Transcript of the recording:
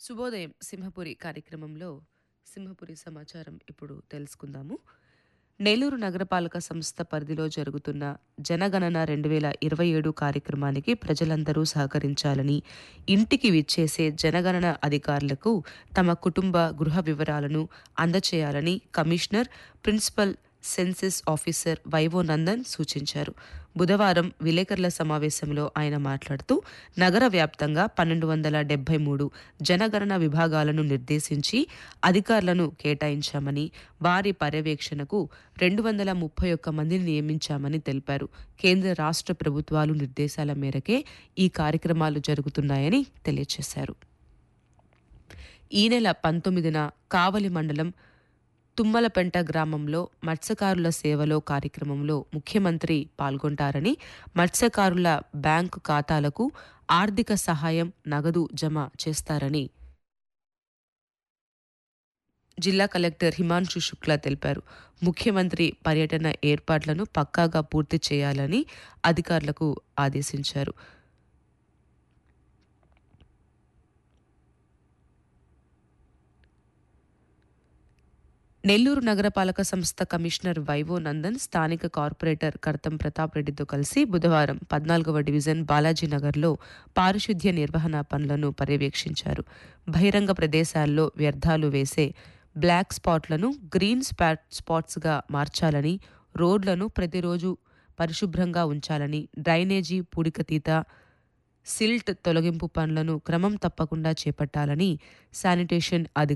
శుభోదయం సింహపురి కార్యక్రమంలో సింహపురి సమాచారం ఇప్పుడు తెలుసుకుందాము నెల్లూరు నగరపాలక సంస్థ పరిధిలో జరుగుతున్న జనగణన రెండు వేల ఇరవై ఏడు కార్యక్రమానికి ప్రజలందరూ సహకరించాలని ఇంటికి విచ్చేసే జనగణన అధికారులకు తమ కుటుంబ గృహ వివరాలను అందచేయాలని కమిషనర్ ప్రిన్సిపల్ సెన్సస్ ఆఫీసర్ వైవో నందన్ సూచించారు బుధవారం విలేకరుల సమావేశంలో ఆయన మాట్లాడుతూ నగర వ్యాప్తంగా పన్నెండు వందల డెబ్బై మూడు జనగణన విభాగాలను నిర్దేశించి అధికారులను కేటాయించామని వారి పర్యవేక్షణకు రెండు వందల ముప్పై ఒక్క మందిని నియమించామని తెలిపారు కేంద్ర రాష్ట్ర ప్రభుత్వాలు నిర్దేశాల మేరకే ఈ కార్యక్రమాలు జరుగుతున్నాయని తెలియజేశారు ఈ నెల పంతొమ్మిదిన కావలి మండలం తుమ్మలపెంట గ్రామంలో మత్స్యకారుల సేవలో కార్యక్రమంలో ముఖ్యమంత్రి పాల్గొంటారని మత్స్యకారుల బ్యాంకు ఖాతాలకు ఆర్థిక సహాయం నగదు జమ చేస్తారని జిల్లా కలెక్టర్ హిమాంశు శుక్లా తెలిపారు ముఖ్యమంత్రి పర్యటన ఏర్పాట్లను పక్కాగా పూర్తి చేయాలని అధికారులకు ఆదేశించారు నెల్లూరు నగరపాలక సంస్థ కమిషనర్ వైవో నందన్ స్థానిక కార్పొరేటర్ కర్తం ప్రతాప్ రెడ్డితో కలిసి బుధవారం పద్నాలుగవ డివిజన్ బాలాజీ నగర్లో పారిశుద్ధ్య నిర్వహణ పనులను పర్యవేక్షించారు బహిరంగ ప్రదేశాల్లో వ్యర్థాలు వేసే బ్లాక్ స్పాట్లను గ్రీన్ స్పాట్ స్పాట్స్గా మార్చాలని రోడ్లను ప్రతిరోజు పరిశుభ్రంగా ఉంచాలని డ్రైనేజీ పూడికతీత సిల్ట్ తొలగింపు పనులను క్రమం తప్పకుండా చేపట్టాలని శానిటేషన్ అధికారులు